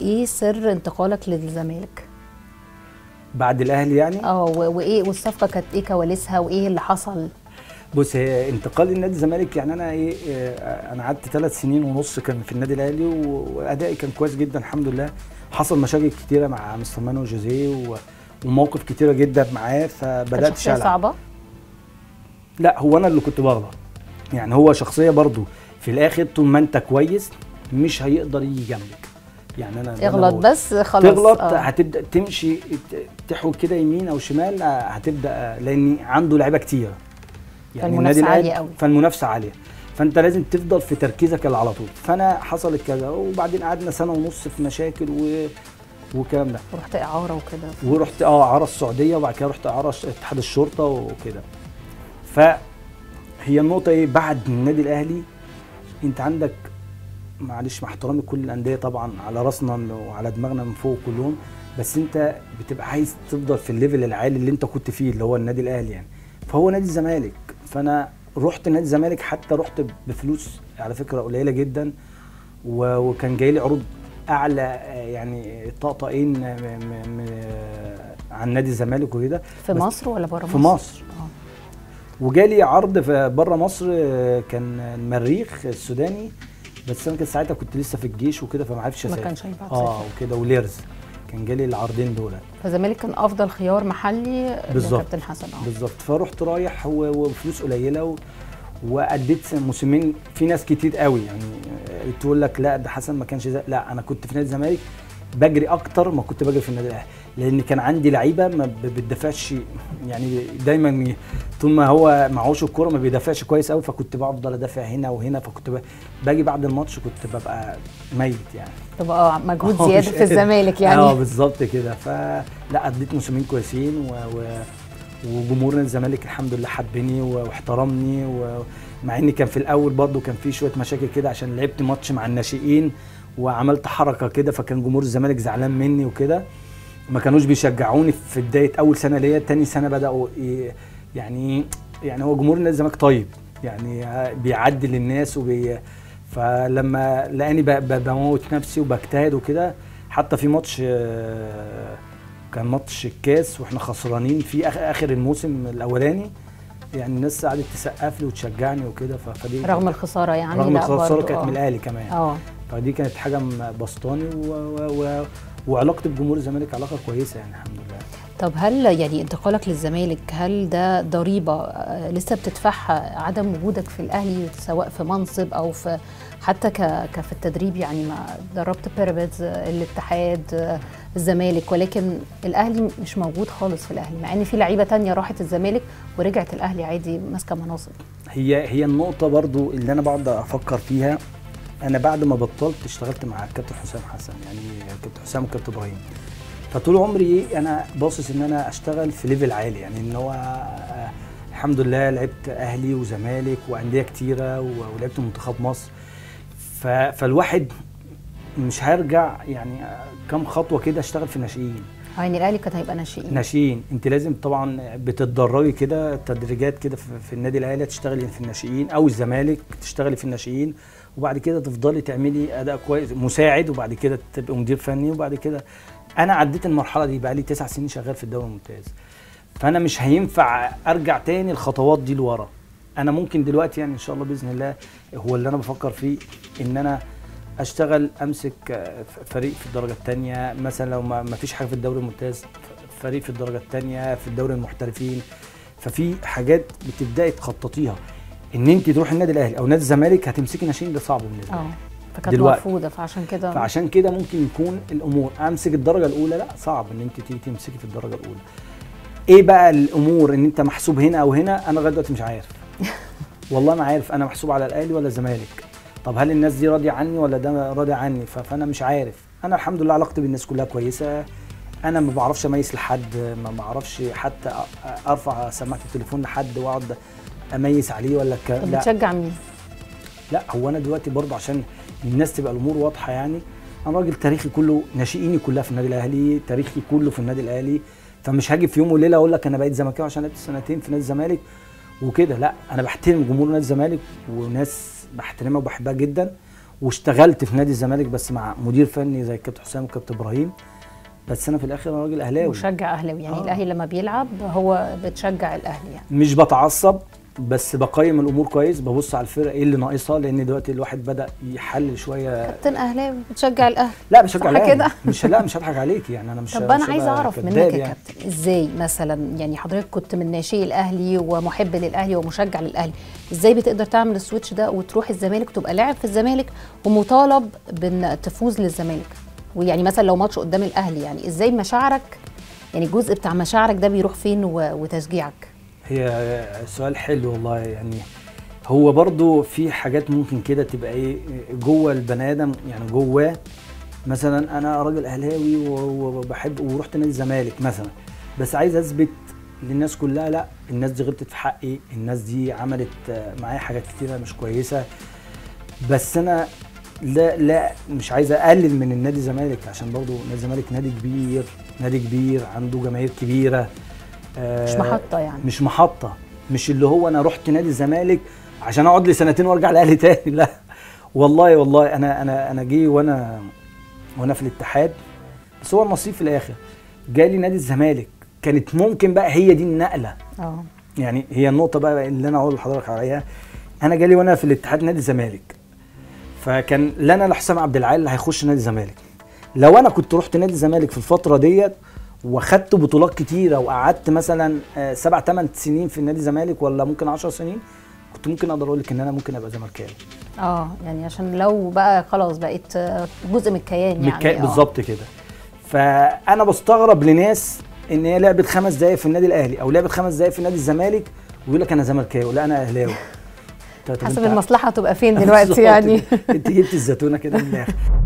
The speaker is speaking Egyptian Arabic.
ايه سر انتقالك للزمالك بعد الاهلي يعني اه و- وايه والصفقه كانت ايه كواليسها وايه اللي حصل بص هي انتقالي لنادي الزمالك يعني انا ايه آه، انا قعدت ثلاث سنين ونص كان في النادي الاهلي و- وادائي كان كويس جدا الحمد لله حصل مشاكل كتيره مع مستر مانو جوزيه و- ومواقف كتيره جدا معاه كانت فبدات شخصيه ألعب. صعبه لا هو انا اللي كنت بغلط يعني هو شخصيه برضو في الاخر طول ما انت كويس مش هيقدر يجي جنبك يعني انا ده أنا اغلط بقول. بس خلاص تغلط آه. هتبدا تمشي ت- تحوك كده يمين او شمال آه، هتبدا آه، لان عنده لعيبه كتير فالمنافسة النادي عالية الأهلي- أوي. فالمنافسه عاليه فانت لازم تفضل في تركيزك اللي على طول فانا حصلت كذا وبعدين قعدنا سنه ونص في مشاكل و... والكلام ده ورحت اعاره وكده ورحت اه اعاره السعوديه وبعد كده رحت اعاره اتحاد الشرطه وكده فهي النقطه ايه بعد النادي الاهلي انت عندك معلش مع احترامي كل الانديه طبعا على راسنا وعلى دماغنا من فوق كلهم بس انت بتبقى عايز تفضل في الليفل العالي اللي انت كنت فيه اللي هو النادي الاهلي يعني فهو نادي الزمالك فانا رحت نادي الزمالك حتى رحت بفلوس على فكره قليله جدا و- وكان جاي لي عروض اعلى آه، يعني طقطقين م- م- م- عن نادي الزمالك وكده في بس- مصر ولا بره مصر؟ في مصر اه وجالي عرض في بره مصر آه، كان المريخ السوداني بس انا كنت ساعتها كنت لسه في الجيش وكده فما عرفتش ما اسافر كانش هينفع اه تسافر. وكده وليرز كان جالي العرضين دول فالزمالك كان افضل خيار محلي بالظبط. لكابتن حسن اه بالظبط فرحت رايح و- وفلوس قليله و... واديت موسمين في ناس كتير قوي يعني آه، تقول لك لا ده حسن ما كانش زي لا انا كنت في نادي الزمالك بجري اكتر ما كنت بجري في النادي الاهلي لان كان عندي لعيبه ما ب- بتدافعش يعني دايما ي- طول ما هو معهوش الكوره ما بيدافعش كويس قوي فكنت بفضل ادافع هنا وهنا فكنت ب... باجي بعد الماتش كنت ببقى ميت يعني تبقى مجهود آه، زياده مش في قادر. الزمالك اه يعني بالظبط كده فلا اديت موسمين كويسين و... و... وجمهور نادي الزمالك الحمد لله حبني و- واحترمني ومع ان كان في الاول برضو كان في شويه مشاكل كده عشان لعبت ماتش مع الناشئين وعملت حركه كده فكان جمهور الزمالك زعلان مني وكده ما كانوش بيشجعوني في بدايه اول سنه ليا تاني سنه بداوا ي- يعني يعني هو جمهور نادي الزمالك طيب يعني بيعدي للناس وبي فلما لقاني ب- ب- بموت نفسي وبجتهد وكده حتى في ماتش آه، كان ماتش الكاس واحنا خسرانين في آخر, اخر الموسم الاولاني يعني الناس قعدت تسقف لي وتشجعني وكده ف- فدي رغم الخساره يعني رغم لا الخساره برضو، كانت آه. من الاهلي كمان اه فدي كانت حاجه بسطاني و... و... و... وعلاقتي بجمهور الزمالك علاقه كويسه يعني الحمد لله طب هل يعني انتقالك للزمالك هل ده ضريبه آه، لسه بتدفعها عدم وجودك في الاهلي سواء في منصب او في حتى ك كفي التدريب يعني ما دربت بيراميدز آه، الاتحاد آه، الزمالك ولكن الاهلي مش موجود خالص في الاهلي مع ان في لعيبه تانية راحت الزمالك ورجعت الاهلي عادي ماسكه مناصب هي هي النقطة برضو اللي أنا بقعد أفكر فيها أنا بعد ما بطلت اشتغلت مع الكابتن حسام حسن يعني كابتن حسام وكابتن إبراهيم فطول عمري إيه أنا باصص إن أنا أشتغل في ليفل عالي يعني إن هو آه، الحمد لله لعبت أهلي وزمالك وأندية كتيرة و- ولعبت منتخب مصر ف- فالواحد مش هيرجع يعني آه، كام خطوة كده أشتغل في الناشئين آه، يعني الاهلي كان هيبقى ناشئين ناشئين انت لازم طبعا بتتدرجي كده تدريجات كده في في النادي الاهلي تشتغلي في الناشئين او الزمالك تشتغلي في الناشئين وبعد كده تفضلي تعملي اداء كويس مساعد وبعد كده تبقى مدير فني وبعد كده انا عديت المرحله دي بقى لي تسع سنين شغال في الدوري الممتاز فانا مش هينفع ارجع تاني الخطوات دي لورا انا ممكن دلوقتي يعني ان شاء الله باذن الله هو اللي انا بفكر فيه ان انا اشتغل امسك آه، فريق في الدرجه الثانيه مثلا لو ما ما فيش حاجه في الدوري الممتاز فريق في الدرجه الثانيه في الدوري المحترفين ففي حاجات بتبداي تخططيها ان انت تروحي النادي الاهلي او نادي الزمالك هتمسكي ناشئين ده صعب بالنسبه لي اه فكانت دلوقتي. مرفوضه فعشان كده فعشان كده ممكن يكون الامور امسك الدرجه الاولى لا صعب ان انت تيجي تمسكي في الدرجه الاولى ايه بقى الامور ان انت محسوب هنا او هنا انا لغايه دلوقتي مش عارف والله ما عارف انا محسوب على الاهلي ولا الزمالك طب هل الناس دي راضيه عني ولا ده راضي عني ف- فانا مش عارف انا الحمد لله علاقتي بالناس كلها كويسه انا ما بعرفش اميز لحد ما بعرفش حتى أ- ارفع سماعه التليفون لحد واقعد اميز عليه ولا ك... طب لا بتشجع مين؟ لا هو انا دلوقتي برضه عشان الناس تبقى الامور واضحه يعني انا راجل تاريخي كله ناشئيني كلها في النادي الاهلي تاريخي كله في النادي الاهلي فمش هاجي في يوم وليله اقول لك انا بقيت زملكاوي عشان لعبت سنتين في نادي الزمالك وكده لا انا بحترم جمهور نادي الزمالك وناس بحترمها وبحبها جدا واشتغلت في نادي الزمالك بس مع مدير فني زي الكابتن حسام والكابتن ابراهيم بس انا في الاخر انا راجل اهلاوي مشجع اهلاوي يعني آه. الاهلي لما بيلعب هو بتشجع الاهلي يعني مش بتعصب بس بقيم الامور كويس ببص على الفرقه ايه اللي ناقصها لان دلوقتي الواحد بدا يحلل شويه كابتن اهلاوي بتشجع الاهلي لا بشجع صح الاهلي كده؟ مش لا مش هضحك عليك يعني انا مش طب مش انا عايزه هبقى اعرف منك كداب يا يعني. كابتن ازاي مثلا يعني حضرتك كنت من ناشئي الاهلي ومحب للاهلي ومشجع للاهلي ازاي بتقدر تعمل السويتش ده وتروح الزمالك وتبقى لاعب في الزمالك ومطالب بان تفوز للزمالك ويعني مثلا لو ماتش قدام الاهلي يعني ازاي مشاعرك يعني الجزء بتاع مشاعرك ده بيروح فين و- وتشجيعك هي سؤال حلو والله يعني هو برضو في حاجات ممكن كده تبقى ايه جوه البني ادم يعني جواه مثلا انا راجل اهلاوي و- وبحب ورحت نادي الزمالك مثلا بس عايز اثبت للناس كلها لا الناس دي غلطت في حقي الناس دي عملت آه، معايا حاجات كتيره مش كويسه بس انا لا لا مش عايز اقلل من النادي الزمالك عشان برضو نادي الزمالك نادي كبير نادي كبير عنده جماهير كبيره آه، مش محطه يعني مش محطه مش اللي هو انا رحت نادي الزمالك عشان اقعد لي سنتين وارجع الاهلي تاني لا والله والله انا انا انا جه وانا وانا في الاتحاد بس هو النصيب في الاخر جالي نادي الزمالك كانت ممكن بقى هي دي النقله اه يعني هي النقطه بقى اللي انا اقول لحضرتك عليها انا جالي وانا في الاتحاد نادي الزمالك فكان لا انا لا حسام عبد العال اللي هيخش نادي الزمالك لو انا كنت رحت نادي الزمالك في الفتره ديت واخدت بطولات كتيره وقعدت مثلا آه، سبع ثمان سنين في النادي الزمالك ولا ممكن 10 سنين كنت ممكن اقدر اقول لك ان انا ممكن ابقى زملكاوي اه يعني عشان لو بقى خلاص بقيت آه، جزء من الكيان يعني متكا- آه. بالظبط كده فانا بستغرب لناس ان هي لعبت خمس دقايق في النادي الاهلي او لعبت خمس دقايق في نادي الزمالك ويقول لك انا زملكاوي لا انا اهلاوي طب حسب أنت- المصلحه تبقى فين بالظبط دلوقتي يعني كده. انت جبت الزتونه كده من الاخر